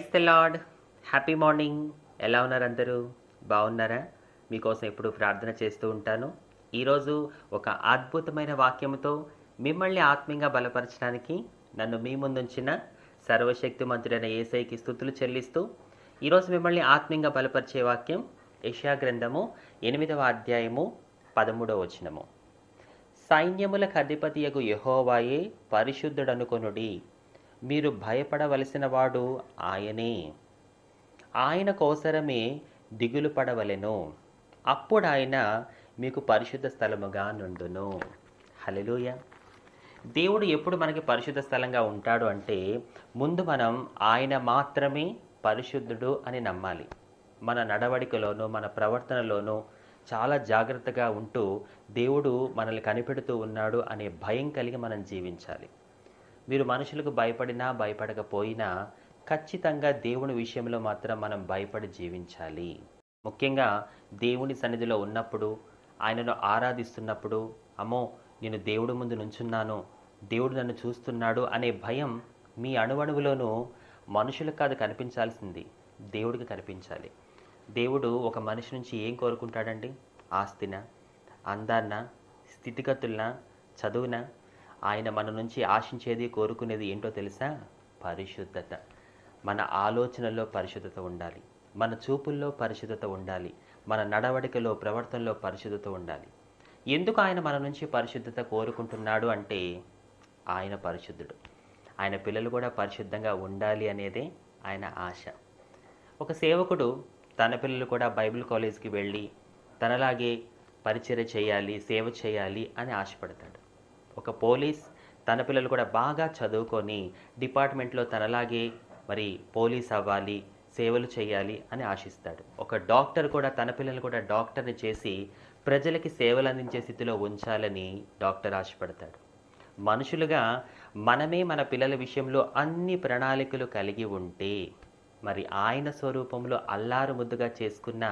Price the Lord happy morning ఎలా ఉన్నారు అందరూ బాగున్నారా మీకోసం ఎప్పుడు ప్రార్థన చేస్తూ ఉంటాను ఈరోజు ఒక అద్భుతమైన వాక్యముతో మిమ్మల్ని ఆత్మీయంగా బలపరచడానికి నన్ను మీ ముందుంచిన సర్వశక్తి మంత్రుడైన ఏసైకి స్థుతులు చెల్లిస్తూ ఈరోజు మిమ్మల్ని ఆత్మీయంగా బలపరిచే వాక్యం యెషయా గ్రంథము ఎనిమిదవ అధ్యాయము పదమూడవ వచనము సైన్యములకు అధిపతియగు యెహోవాయే పరిశుద్ధుడనుకొనుడి మీరు భయపడవలసిన వాడు ఆయనే ఆయన కోసరమే దిగులు పడవలెను అప్పుడు ఆయన మీకు పరిశుద్ధ స్థలముగా నుండును హల్లెలూయ దేవుడు ఎప్పుడు మనకి పరిశుద్ధ స్థలంగా ఉంటాడు అంటే ముందు మనం ఆయన మాత్రమే పరిశుద్ధుడు అని నమ్మాలి మన నడవడికలోనూ మన ప్రవర్తనలోనూ చాలా జాగ్రత్తగా ఉంటూ దేవుడు మనల్ని కనిపెడుతూ ఉన్నాడు అనే భయం కలిగి మనం జీవించాలి మీరు మనుషులకు భయపడినా భయపడకపోయినా ఖచ్చితంగా దేవుని విషయంలో మాత్రం మనం భయపడి జీవించాలి ముఖ్యంగా దేవుని సన్నిధిలో ఉన్నప్పుడు ఆయనను ఆరాధిస్తున్నప్పుడు అమ్మో నేను దేవుడి ముందు నుంచున్నాను దేవుడు నన్ను చూస్తున్నాడు అనే భయం మీ అణువణువులోనూ మనుషులకు కాదు కనిపించాల్సింది దేవుడికి కనిపించాలి దేవుడు ఒక మనిషి నుంచి ఏం కోరుకుంటాడండి ఆస్తిన అందాన్న స్థితిగతులన చదువున ఆయన మన నుంచి ఆశించేది కోరుకునేది ఏంటో తెలుసా పరిశుద్ధత మన ఆలోచనలో పరిశుద్ధత ఉండాలి మన చూపుల్లో పరిశుద్ధత ఉండాలి మన నడవడికలో ప్రవర్తనలో పరిశుద్ధత ఉండాలి ఎందుకు ఆయన మన నుంచి పరిశుద్ధత కోరుకుంటున్నాడు అంటే ఆయన పరిశుద్ధుడు ఆయన పిల్లలు కూడా పరిశుద్ధంగా ఉండాలి అనేదే ఆయన ఆశ ఒక సేవకుడు తన పిల్లలు కూడా బైబిల్ కాలేజ్కి వెళ్ళి తనలాగే పరిచర్య చేయాలి సేవ చేయాలి అని ఆశపడతాడు ఒక పోలీస్ తన పిల్లలు కూడా బాగా చదువుకొని డిపార్ట్మెంట్లో తనలాగే మరి పోలీస్ అవ్వాలి సేవలు చేయాలి అని ఆశిస్తాడు ఒక డాక్టర్ కూడా తన పిల్లలు కూడా డాక్టర్ని చేసి ప్రజలకి సేవలు అందించే స్థితిలో ఉంచాలని డాక్టర్ ఆశపడతాడు మనుషులుగా మనమే మన పిల్లల విషయంలో అన్ని ప్రణాళికలు కలిగి ఉంటే మరి ఆయన స్వరూపంలో అల్లారు ముద్దుగా చేసుకున్న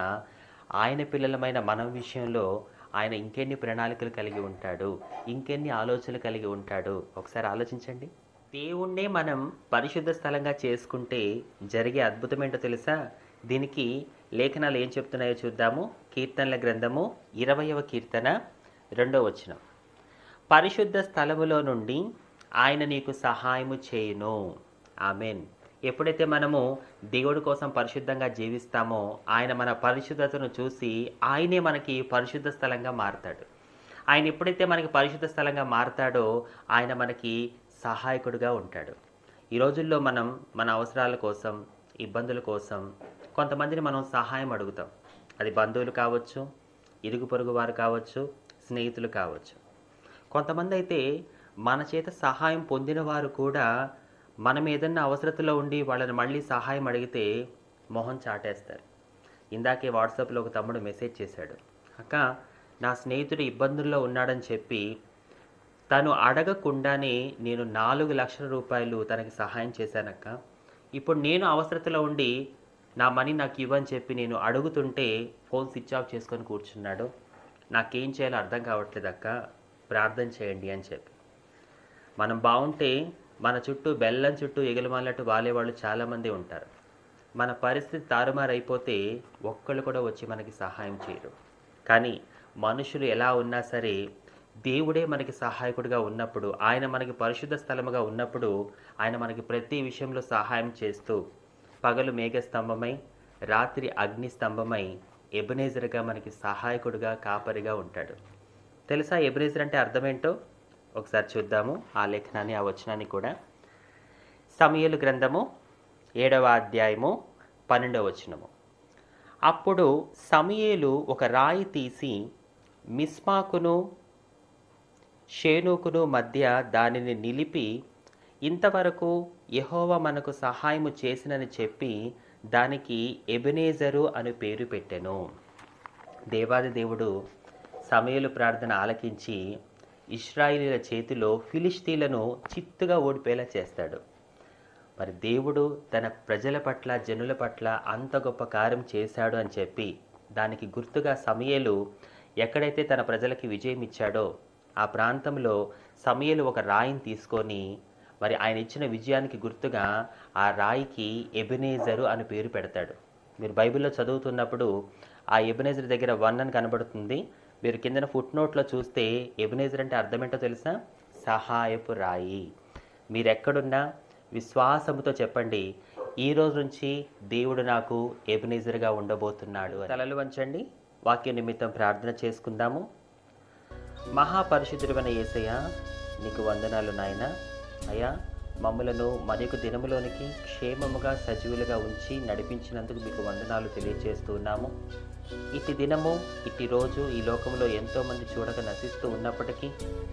ఆయన పిల్లలమైన మన విషయంలో ఆయన ఇంకెన్ని ప్రణాళికలు కలిగి ఉంటాడు ఇంకెన్ని ఆలోచనలు కలిగి ఉంటాడు ఒకసారి ఆలోచించండి దేవుణ్ణే మనం పరిశుద్ధ స్థలంగా చేసుకుంటే జరిగే అద్భుతం ఏంటో తెలుసా దీనికి లేఖనాలు ఏం చెప్తున్నాయో చూద్దాము కీర్తనల గ్రంథము ఇరవయవ కీర్తన రెండవ వచనం పరిశుద్ధ స్థలములో నుండి ఆయన నీకు సహాయము చేయును ఆమెన్ ఎప్పుడైతే మనము దేవుడి కోసం పరిశుద్ధంగా జీవిస్తామో ఆయన మన పరిశుద్ధతను చూసి ఆయనే మనకి పరిశుద్ధ స్థలంగా మారతాడు ఆయన ఎప్పుడైతే మనకి పరిశుద్ధ స్థలంగా మారతాడో ఆయన మనకి సహాయకుడిగా ఉంటాడు ఈ రోజుల్లో మనం మన అవసరాల కోసం ఇబ్బందుల కోసం కొంతమందిని మనం సహాయం అడుగుతాం అది బంధువులు కావచ్చు ఇరుగు పొరుగు వారు కావచ్చు స్నేహితులు కావచ్చు కొంతమంది అయితే మన చేత సహాయం పొందిన వారు కూడా మనం ఏదన్నా అవసరతలో ఉండి వాళ్ళని మళ్ళీ సహాయం అడిగితే మొహం చాటేస్తారు ఇందాకే వాట్సాప్లో ఒక తమ్ముడు మెసేజ్ చేశాడు అక్క నా స్నేహితుడు ఇబ్బందుల్లో ఉన్నాడని చెప్పి తను అడగకుండానే నేను నాలుగు లక్షల రూపాయలు తనకి సహాయం చేశానక్క ఇప్పుడు నేను అవసరతలో ఉండి నా మనీ నాకు ఇవ్వని చెప్పి నేను అడుగుతుంటే ఫోన్ స్విచ్ ఆఫ్ చేసుకొని కూర్చున్నాడు నాకేం చేయాలో అర్థం కావట్లేదు అక్క ప్రార్థన చేయండి అని చెప్పి మనం బాగుంటే మన చుట్టూ బెల్లం చుట్టూ ఎగులమాలట్టు వాలేవాళ్ళు చాలామంది ఉంటారు మన పరిస్థితి తారుమారైపోతే ఒక్కళ్ళు కూడా వచ్చి మనకి సహాయం చేయరు కానీ మనుషులు ఎలా ఉన్నా సరే దేవుడే మనకి సహాయకుడిగా ఉన్నప్పుడు ఆయన మనకి పరిశుద్ధ స్థలముగా ఉన్నప్పుడు ఆయన మనకి ప్రతి విషయంలో సహాయం చేస్తూ పగలు మేఘస్తంభమై రాత్రి అగ్ని స్తంభమై ఎబనేజర్గా మనకి సహాయకుడిగా కాపరిగా ఉంటాడు తెలుసా ఎబనేజర్ అంటే అర్థమేంటో ఒకసారి చూద్దాము ఆ లేఖనాన్ని ఆ వచనాన్ని కూడా సమయలు గ్రంథము ఏడవ అధ్యాయము పన్నెండవ వచనము అప్పుడు సమయేలు ఒక రాయి తీసి మిస్మాకును షేనుకును మధ్య దానిని నిలిపి ఇంతవరకు యెహోవా మనకు సహాయము చేసినని చెప్పి దానికి ఎబెనేజరు అని పేరు పెట్టెను దేవాది దేవుడు సమయలు ప్రార్థన ఆలకించి ఇస్రాయిలీల చేతిలో ఫిలిస్తీన్లను చిత్తుగా ఓడిపోయేలా చేస్తాడు మరి దేవుడు తన ప్రజల పట్ల జనుల పట్ల అంత గొప్ప కార్యం చేశాడు అని చెప్పి దానికి గుర్తుగా సమయలు ఎక్కడైతే తన ప్రజలకి విజయం ఇచ్చాడో ఆ ప్రాంతంలో సమయలు ఒక రాయిని తీసుకొని మరి ఆయన ఇచ్చిన విజయానికి గుర్తుగా ఆ రాయికి ఎబినేజరు అని పేరు పెడతాడు మీరు బైబిల్లో చదువుతున్నప్పుడు ఆ ఎబినేజర్ దగ్గర వన్ అని కనబడుతుంది మీరు కిందన ఫుట్ నోట్లో చూస్తే ఎబినేజర్ అంటే అర్థం ఏంటో తెలుసా సహాయపు రాయి మీరెక్కడున్నా విశ్వాసముతో చెప్పండి ఈ రోజు నుంచి దేవుడు నాకు ఎబినేజర్గా ఉండబోతున్నాడు అని. తలలు వంచండి వాక్య నిమిత్తం ప్రార్థన చేసుకుందాము మహాపరిశుద్ధుడైన యేసయ్య నీకు వందనాలు నాయన అయ్యా మమ్మలను మరొక దినములోనికి క్షేమముగా సజీవులుగా ఉంచి నడిపించినందుకు మీకు వందనాలు తెలియజేస్తూ ఉన్నాము ఇట్టి దినము ఇట్టి రోజు ఈ లోకంలో ఎంతోమంది చూడక నశిస్తూ ఉన్నప్పటికీ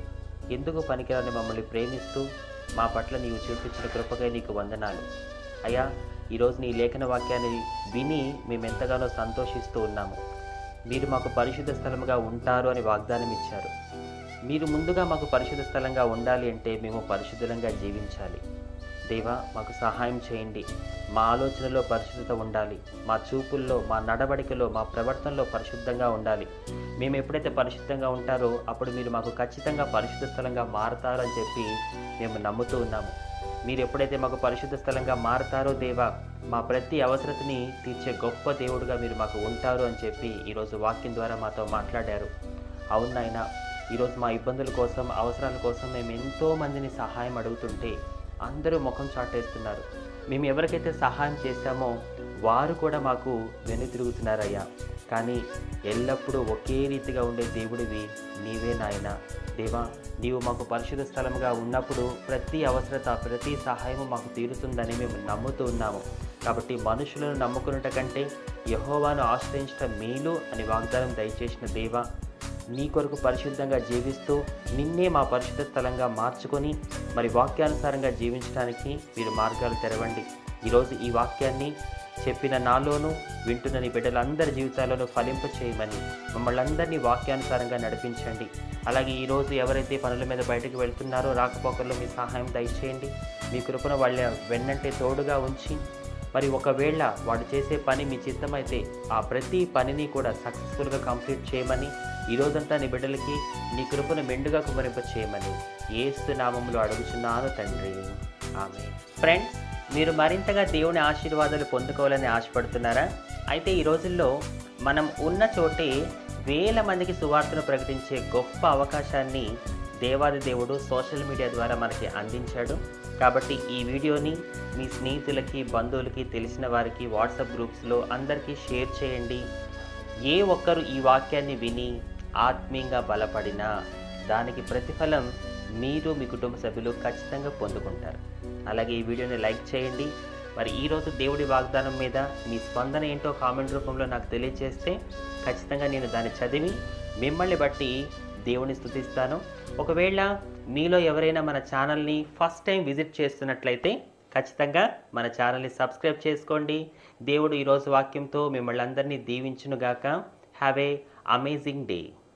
ఎందుకు పనికిరాని మమ్మల్ని ప్రేమిస్తూ మా పట్ల నీవు చూపించిన కృపగా నీకు వందనాలు అయ్యా ఈరోజు నీ లేఖన వాక్యాన్ని విని మేము ఎంతగానో సంతోషిస్తూ ఉన్నాము మీరు మాకు పరిశుద్ధ స్థలముగా ఉంటారు అని వాగ్దానం ఇచ్చారు మీరు ముందుగా మాకు పరిశుద్ధ స్థలంగా ఉండాలి అంటే మేము పరిశుద్ధంగా జీవించాలి దేవా మాకు సహాయం చేయండి మా ఆలోచనలో పరిశుద్ధత ఉండాలి మా చూపుల్లో మా నడవడికలో మా ప్రవర్తనలో పరిశుద్ధంగా ఉండాలి మేము ఎప్పుడైతే పరిశుద్ధంగా ఉంటారో అప్పుడు మీరు మాకు ఖచ్చితంగా పరిశుద్ధ స్థలంగా మారతారు అని చెప్పి మేము నమ్ముతూ ఉన్నాము మీరు ఎప్పుడైతే మాకు పరిశుద్ధ స్థలంగా మారతారో దేవా మా ప్రతి అవసరతని తీర్చే గొప్ప దేవుడుగా మీరు మాకు ఉంటారు అని చెప్పి ఈరోజు వాక్యం ద్వారా మాతో మాట్లాడారు అవును నాయనా ఈరోజు మా ఇబ్బందుల కోసం అవసరాల కోసం మేము ఎంతో మందిని సహాయం అడుగుతుంటే అందరూ ముఖం చాటేస్తున్నారు మేము ఎవరికైతే సహాయం చేశామో వారు కూడా మాకు వెనుతిరుగుతున్నారయ్యా కానీ ఎల్లప్పుడూ ఒకే రీతిగా ఉండే దేవుడివి నీవే నాయన దేవా నీవు మాకు పరిశుద్ధ స్థలముగా ఉన్నప్పుడు ప్రతి అవసరత ప్రతి సహాయము మాకు తీరుతుందని మేము నమ్ముతూ ఉన్నాము కాబట్టి మనుషులను నమ్ముకున్నట కంటే యహోవాను ఆశ్రయించడం మేలు అని వాగ్దానం దయచేసిన దేవా నీ కొరకు పరిశుద్ధంగా జీవిస్తూ నిన్నే మా పరిశుద్ధ స్థలంగా మార్చుకొని మరి వాక్యానుసారంగా జీవించడానికి మీరు మార్గాలు తెరవండి ఈరోజు ఈ వాక్యాన్ని చెప్పిన నాలోనూ వింటున్న నీ బిడ్డలందరి జీవితాలను ఫలింప చేయమని మమ్మల్ని అందరినీ వాక్యానుసారంగా నడిపించండి అలాగే ఈరోజు ఎవరైతే పనుల మీద బయటకు వెళ్తున్నారో రాకపోకల్లో మీ సహాయం దయచేయండి మీ కృపను వాళ్ళ వెన్నంటే తోడుగా ఉంచి మరి ఒకవేళ వాడు చేసే పని మీ చిత్తమైతే ఆ ప్రతి పనిని కూడా సక్సెస్ఫుల్గా కంప్లీట్ చేయమని ఈ రోజంతా నీ బిడ్డలకి నీ కృపను మెండుగా కుమరింప చేయమని ఏస్తు నామంలో అడుగుచున్నాను తండ్రి ఆమె ఫ్రెండ్స్ మీరు మరింతగా దేవుని ఆశీర్వాదాలు పొందుకోవాలని ఆశపడుతున్నారా అయితే ఈ రోజుల్లో మనం ఉన్న చోటే వేల మందికి సువార్తను ప్రకటించే గొప్ప అవకాశాన్ని దేవాది దేవుడు సోషల్ మీడియా ద్వారా మనకి అందించాడు కాబట్టి ఈ వీడియోని మీ స్నేహితులకి బంధువులకి తెలిసిన వారికి వాట్సాప్ గ్రూప్స్లో అందరికీ షేర్ చేయండి ఏ ఒక్కరు ఈ వాక్యాన్ని విని ఆత్మీయంగా బలపడినా దానికి ప్రతిఫలం మీరు మీ కుటుంబ సభ్యులు ఖచ్చితంగా పొందుకుంటారు అలాగే ఈ వీడియోని లైక్ చేయండి మరి ఈరోజు దేవుడి వాగ్దానం మీద మీ స్పందన ఏంటో కామెంట్ రూపంలో నాకు తెలియజేస్తే ఖచ్చితంగా నేను దాన్ని చదివి మిమ్మల్ని బట్టి దేవుని స్తుతిస్తాను ఒకవేళ మీలో ఎవరైనా మన ఛానల్ని ఫస్ట్ టైం విజిట్ చేస్తున్నట్లయితే ఖచ్చితంగా మన ఛానల్ని సబ్స్క్రైబ్ చేసుకోండి దేవుడు ఈరోజు వాక్యంతో మిమ్మల్ని అందరినీ దీవించునుగాక హ్యావ్ ఏ అమేజింగ్ డే